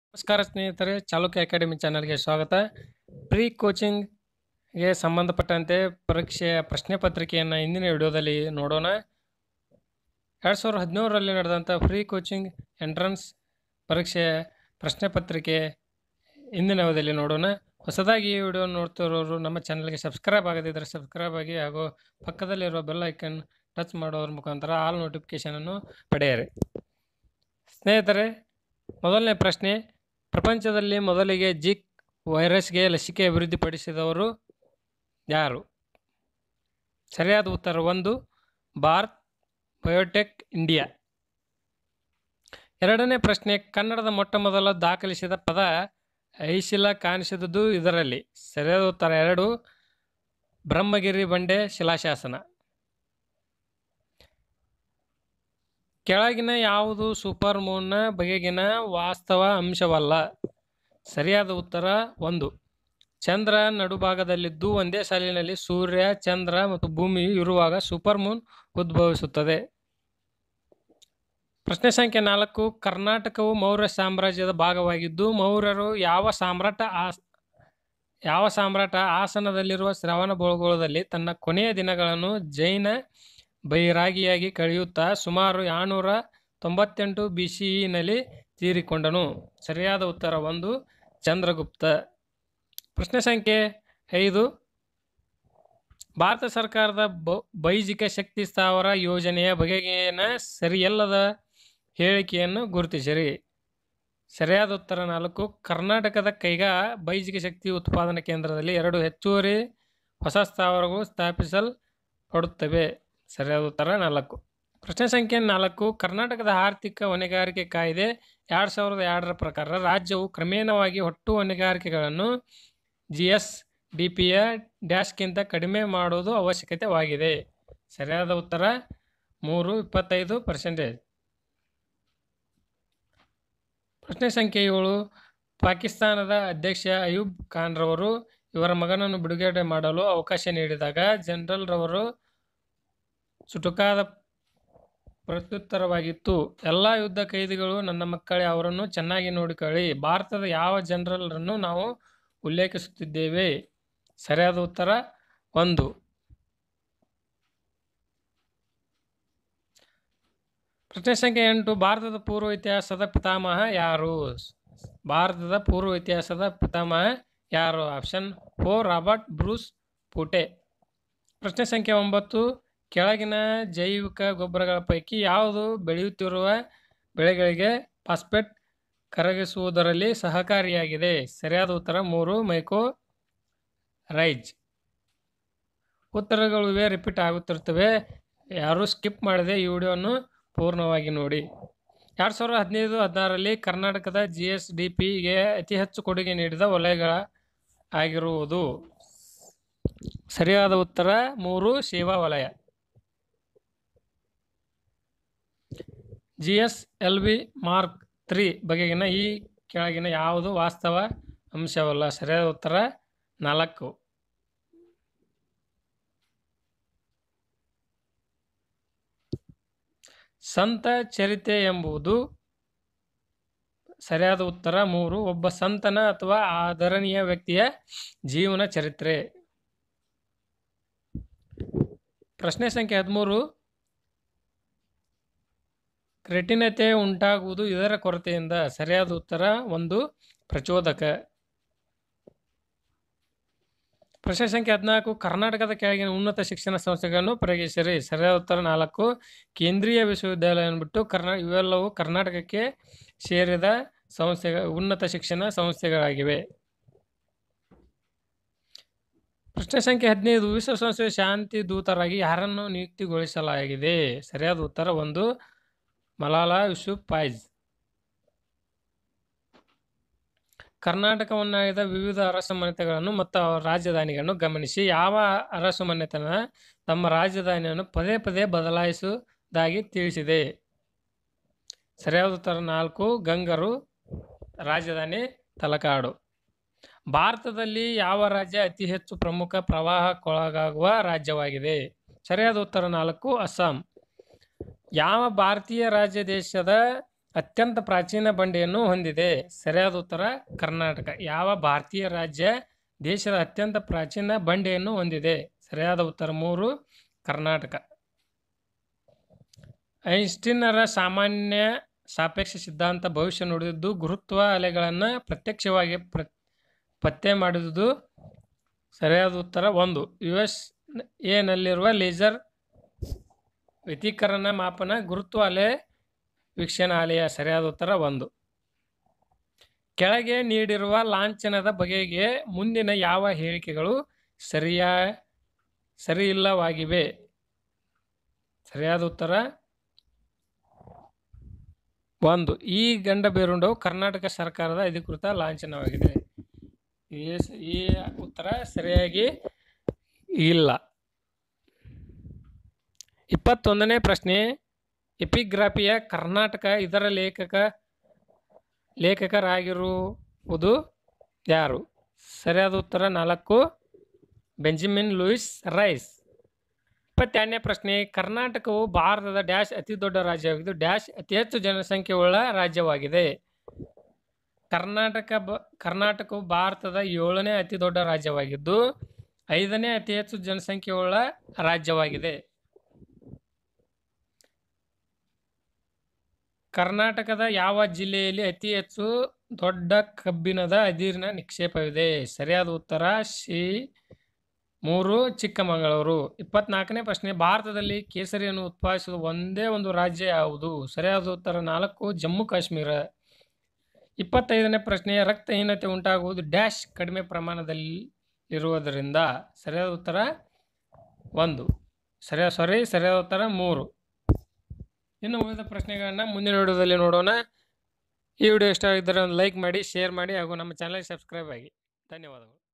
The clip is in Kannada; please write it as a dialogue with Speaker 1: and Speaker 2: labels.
Speaker 1: ನಮಸ್ಕಾರ ಸ್ನೇಹಿತರೆ ಚಾಲುಕ್ಯ ಅಕಾಡೆಮಿ ಚಾನಲ್ಗೆ ಸ್ವಾಗತ ಪ್ರೀ ಕೋಚಿಂಗ್ಗೆ ಸಂಬಂಧಪಟ್ಟಂತೆ ಪರೀಕ್ಷೆಯ ಪ್ರಶ್ನೆ ಪತ್ರಿಕೆಯನ್ನು ಇಂದಿನ ವಿಡಿಯೋದಲ್ಲಿ ನೋಡೋಣ ಎರಡು ಸಾವಿರದ ಹದಿನೇಳರಲ್ಲಿ ನಡೆದಂಥ ಫ್ರೀ ಕೋಚಿಂಗ್ ಎಂಟ್ರನ್ಸ್ ಪರೀಕ್ಷೆಯ ಪ್ರಶ್ನೆ ಪತ್ರಿಕೆ ಇಂದಿನ ವಿಡಿಯೋದಲ್ಲಿ ನೋಡೋಣ ಹೊಸದಾಗಿ ಈ ವಿಡಿಯೋ ನೋಡ್ತಿರೋರು ನಮ್ಮ ಚಾನಲ್ಗೆ ಸಬ್ಸ್ಕ್ರೈಬ್ ಆಗದಿದ್ದರೆ ಸಬ್ಸ್ಕ್ರೈಬ್ ಆಗಿ ಹಾಗೂ ಪಕ್ಕದಲ್ಲಿರುವ ಬೆಲ್ ಐಕನ್ ಟಚ್ ಮಾಡೋದ್ರ ಮುಖಾಂತರ ಆಲ್ ನೋಟಿಫಿಕೇಷನನ್ನು ಪಡೆಯಿರಿ ಸ್ನೇಹಿತರೆ ಮೊದಲನೇ ಪ್ರಶ್ನೆ ಪ್ರಪಂಚದಲ್ಲಿ ಮೊದಲಿಗೆ ಜಿಕ್ ವೈರಸ್ಗೆ ಲಸಿಕೆ ಅಭಿವೃದ್ಧಿಪಡಿಸಿದವರು ಯಾರು ಸರಿಯಾದ ಉತ್ತರ ಒಂದು ಭಾರತ್ ಬಯೋಟೆಕ್ ಇಂಡಿಯಾ ಎರಡನೇ ಪ್ರಶ್ನೆ ಕನ್ನಡದ ಮೊಟ್ಟ ಮೊದಲ ದಾಖಲಿಸಿದ ಪದ ಐಶಿಲ ಕಾಣಿಸಿದುದು ಇದರಲ್ಲಿ ಸರಿಯಾದ ಉತ್ತರ ಎರಡು ಬ್ರಹ್ಮಗಿರಿ ಬಂಡೆ ಶಿಲಾಶಾಸನ ಕೆಳಗಿನ ಯಾವುದು ಸೂಪರ್ ಮೂನ್ನ ಬಗೆಗಿನ ವಾಸ್ತವ ಅಂಶವಲ್ಲ ಸರಿಯಾದ ಉತ್ತರ ಒಂದು ಚಂದ್ರ ನಡುಭಾಗದಲ್ಲಿದ್ದು ಒಂದೇ ಸಾಲಿನಲ್ಲಿ ಸೂರ್ಯ ಚಂದ್ರ ಮತ್ತು ಭೂಮಿ ಇರುವಾಗ ಸೂಪರ್ ಮೂನ್ ಉದ್ಭವಿಸುತ್ತದೆ ಪ್ರಶ್ನೆ ಸಂಖ್ಯೆ ನಾಲ್ಕು ಕರ್ನಾಟಕವು ಮೌರ್ಯ ಸಾಮ್ರಾಜ್ಯದ ಭಾಗವಾಗಿದ್ದು ಮೌರ್ಯರು ಯಾವ ಸಾಮ್ರಾಟ ಆಸ್ ಯಾವ ಸಾಮ್ರಾಟ ಆಸನದಲ್ಲಿರುವ ಶ್ರವಣ ಬೆಳಗೊಳದಲ್ಲಿ ತನ್ನ ಕೊನೆಯ ದಿನಗಳನ್ನು ಜೈನ ಬೈರಾಗಿಯಾಗಿ ಕಳೆಯುತ್ತಾ ಸುಮಾರು ಏಳ್ನೂರ ತೊಂಬತ್ತೆಂಟು ಬಿ ಸಿ ಇನಲ್ಲಿ ತೀರಿಕೊಂಡನು ಸರಿಯಾದ ಉತ್ತರ ಒಂದು ಚಂದ್ರಗುಪ್ತ ಪ್ರಶ್ನೆ ಸಂಖ್ಯೆ ಐದು ಭಾರತ ಸರ್ಕಾರದ ಬ ಬೈಜಿಕ ಶಕ್ತಿ ಸ್ಥಾವರ ಯೋಜನೆಯ ಬಗೆಗಿನ ಸರಿಯಲ್ಲದ ಹೇಳಿಕೆಯನ್ನು ಗುರುತಿಸಿರಿ ಸರಿಯಾದ ಉತ್ತರ ನಾಲ್ಕು ಕರ್ನಾಟಕದ ಕೈಗಾ ಬೈಜಿಕ ಶಕ್ತಿ ಉತ್ಪಾದನಾ ಕೇಂದ್ರದಲ್ಲಿ ಎರಡು ಹೆಚ್ಚುವರಿ ಹೊಸ ಸ್ಥಾವರಗಳು ಸ್ಥಾಪಿಸಲ್ಪಡುತ್ತವೆ ಸರಿಯಾದ ಉತ್ತರ ನಾಲ್ಕು ಪ್ರಶ್ನೆ ಸಂಖ್ಯೆ ನಾಲ್ಕು ಕರ್ನಾಟಕದ ಆರ್ಥಿಕ ಹೊಣೆಗಾರಿಕೆ ಕಾಯ್ದೆ ಎರಡು ಸಾವಿರದ ಎರಡರ ಪ್ರಕಾರ ರಾಜ್ಯವು ಕ್ರಮೇಣವಾಗಿ ಒಟ್ಟು ಹೊಣೆಗಾರಿಕೆಗಳನ್ನು ಜಿ ಎಸ್ ಡಿ ಪಿಯ ಡ್ಯಾಶ್ಗಿಂತ ಕಡಿಮೆ ಮಾಡುವುದು ಅವಶ್ಯಕತೆವಾಗಿದೆ ಸರಿಯಾದ ಉತ್ತರ ಮೂರು ಇಪ್ಪತ್ತೈದು ಪರ್ಸೆಂಟೇಜ್ ಪ್ರಶ್ನೆ ಸಂಖ್ಯೆ ಏಳು ಪಾಕಿಸ್ತಾನದ ಅಧ್ಯಕ್ಷ ಅಯೂಬ್ ಖಾನ್ರವರು ಇವರ ಮಗನನ್ನು ಬಿಡುಗಡೆ ಮಾಡಲು ಅವಕಾಶ ನೀಡಿದಾಗ ಜನರಲ್ರವರು ಚುಟುಕಾದ ಪ್ರತ್ಯುತ್ತರವಾಗಿತ್ತು ಎಲ್ಲ ಯುದ್ಧ ಖೈದಿಗಳು ನನ್ನ ಮಕ್ಕಳೇ ಅವರನ್ನು ಚೆನ್ನಾಗಿ ನೋಡಿಕೊಳ್ಳಿ ಭಾರತದ ಯಾವ ಜನರಲ್ರನ್ನು ನಾವು ಉಲ್ಲೇಖಿಸುತ್ತಿದ್ದೇವೆ ಸರಿಯಾದ ಉತ್ತರ ಒಂದು ಪ್ರಶ್ನೆ ಸಂಖ್ಯೆ ಎಂಟು ಭಾರತದ ಪೂರ್ವ ಇತಿಹಾಸದ ಪಿತಾಮಹ ಯಾರು ಭಾರತದ ಪೂರ್ವ ಇತಿಹಾಸದ ಪಿತಾಮಹ ಯಾರು option four Robert Bruce Foote ಪ್ರಶ್ನೆ ಸಂಖ್ಯೆ ಒಂಬತ್ತು ಕೆಳಗಿನ ಜೈವಿಕ ಗೊಬ್ಬರಗಳ ಪೈಕಿ ಯಾವುದು ಬೆಳೆಯುತ್ತಿರುವ ಬೆಳೆಗಳಿಗೆ ಫಾಸ್ಫೇಟ್ ಕರಗಿಸುವುದರಲ್ಲಿ ಸಹಕಾರಿಯಾಗಿದೆ ಸರಿಯಾದ ಉತ್ತರ ಮೂರು ಮೈಕೋ ರೈಜ್ ಉತ್ತರಗಳು ಇವೆ ರಿಪೀಟ್ ಆಗುತ್ತಿರ್ತವೆ ಯಾರು ಸ್ಕಿಪ್ ಮಾಡದೆ ಈ ವಿಡಿಯೋವನ್ನು ಪೂರ್ಣವಾಗಿ ನೋಡಿ ಎರಡು ಸಾವಿರದ ಹದಿನೈದು ಹದಿನಾರರಲ್ಲಿ ಕರ್ನಾಟಕದ ಜಿ ಎಸ್ ಡಿ ಪಿಗೆ ಅತಿ ಹೆಚ್ಚು ಕೊಡುಗೆ ನೀಡಿದ ವಲಯಗಳ ಆಗಿರುವುದು ಸರಿಯಾದ ಉತ್ತರ ಮೂರು ಸೇವಾ ವಲಯ G S L V mark three ಬಗೆಗಿನ ಈ ಕೆಳಗಿನ ಯಾವುದು ವಾಸ್ತವ ಅಂಶವಲ್ಲ ಸರಿಯಾದ ಉತ್ತರ ನಾಲ್ಕು ಸಂತ ಚರಿತೆ ಎಂಬುದು ಸರಿಯಾದ ಉತ್ತರ ಮೂರು ಒಬ್ಬ ಸಂತನ ಅಥವಾ ಆದರಣೀಯ ವ್ಯಕ್ತಿಯ ಜೀವನ ಚರಿತ್ರೆ ಪ್ರಶ್ನೆ ಸಂಖ್ಯೆ ಹದಿಮೂರು ಕ್ರೆಟಿನತೆ ಉಂಟಾಗುವುದು ಇದರ ಕೊರತೆಯಿಂದ ಸರಿಯಾದ ಉತ್ತರ ಒಂದು ಪ್ರಚೋದಕ ಪ್ರಶ್ನೆ ಸಂಖ್ಯೆ ಹದಿನಾಲ್ಕು ಕರ್ನಾಟಕದ ಕೆಳಗಿನ ಉನ್ನತ ಶಿಕ್ಷಣ ಸಂಸ್ಥೆಗಳನ್ನು ಪರಿಗಣಿಸಿರಿ ಸರಿಯಾದ ಉತ್ತರ ನಾಲ್ಕು ಕೇಂದ್ರೀಯ ವಿಶ್ವವಿದ್ಯಾಲಯ ಅಂದ್ಬಿಟ್ಟು ಕರ್ನಾ ಇವೆಲ್ಲವೂ ಕರ್ನಾಟಕಕ್ಕೆ ಸೇರಿದ ಸಂಸ್ಥೆ ಉನ್ನತ ಶಿಕ್ಷಣ ಸಂಸ್ಥೆಗಳಾಗಿವೆ ಪ್ರಶ್ನೆ ಸಂಖ್ಯೆ ಹದಿನೈದು ವಿಶ್ವಸಂಸ್ಥೆಯ ಶಾಂತಿ ದೂತರಾಗಿ ಯಾರನ್ನು ನಿಯುಕ್ತಿಗೊಳಿಸಲಾಗಿದೆ ಸರಿಯಾದ ಉತ್ತರ ಒಂದು ಮಲಾಲಾ ಯೂಸುಫ್ಜೈ ಕರ್ನಾಟಕವನ್ನಾಗಿದ್ದ ವಿವಿಧ ಅರಸಮನೆತಗಳನ್ನು ಮತ್ತು ಅವರ ರಾಜಧಾನಿಗಳನ್ನು ಗಮನಿಸಿ ಯಾವ ಅರಸಮನೆತನ ತಮ್ಮ ರಾಜಧಾನಿಯನ್ನು ಪದೇ ಪದೇ ಬದಲಾಯಿಸುವುದಾಗಿ ತಿಳಿಸಿದೆ ಸರಿಯಾದ ಉತ್ತರ ನಾಲ್ಕು ಗಂಗರು ರಾಜಧಾನಿ ತಲಕಾಡು ಭಾರತದಲ್ಲಿ ಯಾವ ರಾಜ್ಯ ಅತಿ ಹೆಚ್ಚು ಪ್ರಮುಖ ಪ್ರವಾಹಕ್ಕೊಳಗಾಗುವ ರಾಜ್ಯವಾಗಿದೆ ಸರಿಯಾದ ಉತ್ತರ ನಾಲ್ಕು ಅಸ್ಸಾಂ ಯಾವ ಭಾರತೀಯ ರಾಜ್ಯ ದೇಶದ ಅತ್ಯಂತ ಪ್ರಾಚೀನ ಬಂಡೆಯನ್ನು ಹೊಂದಿದೆ ಸರಿಯಾದ ಉತ್ತರ ಕರ್ನಾಟಕ ಯಾವ ಭಾರತೀಯ ರಾಜ್ಯ ದೇಶದ ಅತ್ಯಂತ ಪ್ರಾಚೀನ ಬಂಡೆಯನ್ನು ಹೊಂದಿದೆ ಸರಿಯಾದ ಉತ್ತರ ಮೂರು ಕರ್ನಾಟಕ ಐನ್ಸ್ಟೀನರ ಸಾಮಾನ್ಯ ಸಾಪೇಕ್ಷ ಸಿದ್ಧಾಂತ ಭವಿಷ್ಯ ನುಡಿದಿದ್ದು ಗುರುತ್ವ ಅಲೆಗಳನ್ನು ಪ್ರತ್ಯಕ್ಷವಾಗಿ ಪ್ರ ಪತ್ತೆ ಮಾಡಿದುದು ಸರಿಯಾದ ಉತ್ತರ ಒಂದು ಯು ಎಸ್ ಎನಲ್ಲಿರುವ ಲೇಸರ್ ವ್ಯತೀಕರಣ ಮಾಪನ ಗುರುತ್ವ ಅಲೆ ವೀಕ್ಷಣಾಲಯ ಸರಿಯಾದ ಉತ್ತರ ಒಂದು ಕೆಳಗೆ ನೀಡಿರುವ ಲಾಂಛನದ ಬಗೆಗೆ ಮುಂದಿನ ಯಾವ ಹೇಳಿಕೆಗಳು ಸರಿಯಾ ಸರಿಯಿಲ್ಲವಾಗಿವೆ ಸರಿಯಾದ ಉತ್ತರ ಒಂದು ಈ ಗಂಡ ಬೇರುಂಡವು ಕರ್ನಾಟಕ ಸರ್ಕಾರದ ಅಧಿಕೃತ ಲಾಂಛನವಾಗಿದೆ ಈ ಸ- ಈ ಉತ್ತರ ಸರಿಯಾಗಿ ಇಲ್ಲ ಇಪ್ಪತ್ತೊಂದನೇ ಪ್ರಶ್ನೆ ಎಪಿಗ್ರಾಫಿಯ ಕರ್ನಾಟಕ ಇದರ ಲೇಖಕ ಲೇಖಕರಾಗಿರುವುದು ಯಾರು ಸರಿಯಾದ ಉತ್ತರ ನಾಲ್ಕು ಬೆಂಜಮಿನ್ ಲೂಯಿಸ್ ರೈಸ್ ಇಪ್ಪತ್ತೆರಡನೇ ಪ್ರಶ್ನೆ ಕರ್ನಾಟಕವು ಭಾರತದ ಡ್ಯಾಶ್ ಅತಿ ದೊಡ್ಡ ರಾಜ್ಯವಾಗಿದ್ದು ಡ್ಯಾಶ್ ಅತಿ ಹೆಚ್ಚು ಜನಸಂಖ್ಯೆಯುಳ್ಳ ರಾಜ್ಯವಾಗಿದೆ ಕರ್ನಾಟಕ ಬ ಕರ್ನಾಟಕವು ಭಾರತದ ಏಳನೇ ಅತಿ ದೊಡ್ಡ ರಾಜ್ಯವಾಗಿದ್ದು ಐದನೇ ಅತಿ ಹೆಚ್ಚು ಜನಸಂಖ್ಯೆಯುಳ್ಳ ರಾಜ್ಯವಾಗಿದೆ ಕರ್ನಾಟಕದ ಯಾವ ಜಿಲ್ಲೆಯಲ್ಲಿ ಅತಿ ಹೆಚ್ಚು ದೊಡ್ಡ ಕಬ್ಬಿಣದ ಅದಿರಿನ ನಿಕ್ಷೇಪವಿದೆ ಸರಿಯಾದ ಉತ್ತರ ಸಿ ಮೂರು ಚಿಕ್ಕಮಗಳೂರು ಇಪ್ಪತ್ನಾಲ್ಕನೇ ಪ್ರಶ್ನೆ ಭಾರತದಲ್ಲಿ ಕೇಸರಿಯನ್ನು ಉತ್ಪಾದಿಸುವ ಒಂದೇ ಒಂದು ರಾಜ್ಯ ಯಾವುದು ಸರಿಯಾದ ಉತ್ತರ ನಾಲ್ಕು ಜಮ್ಮು ಕಾಶ್ಮೀರ ಇಪ್ಪತ್ತೈದನೇ ಪ್ರಶ್ನೆ ರಕ್ತಹೀನತೆ ಉಂಟಾಗುವುದು ಡ್ಯಾಶ್ ಕಡಿಮೆ ಪ್ರಮಾಣದಲ್ಲಿ ಇರುವುದರಿಂದ ಸರಿಯಾದ ಉತ್ತರ ಒಂದು ಸರಿಯ ಸಾರಿ ಸರಿಯಾದ ಉತ್ತರ ಮೂರು ಇನ್ನು ಉಳಿದ ಪ್ರಶ್ನೆಗಳನ್ನ ಮುಂದಿನ ವಿಡಿಯೋದಲ್ಲಿ ನೋಡೋಣ ಈ ವಿಡಿಯೋ ಇಷ್ಟ ಆಗಿದ್ದರೆ ಒಂದು ಲೈಕ್ ಮಾಡಿ ಶೇರ್ ಮಾಡಿ ಹಾಗೂ ನಮ್ಮ ಚಾನಲ್ಗೆ ಸಬ್ಸ್ಕ್ರೈಬ್ ಆಗಿ ಧನ್ಯವಾದಗಳು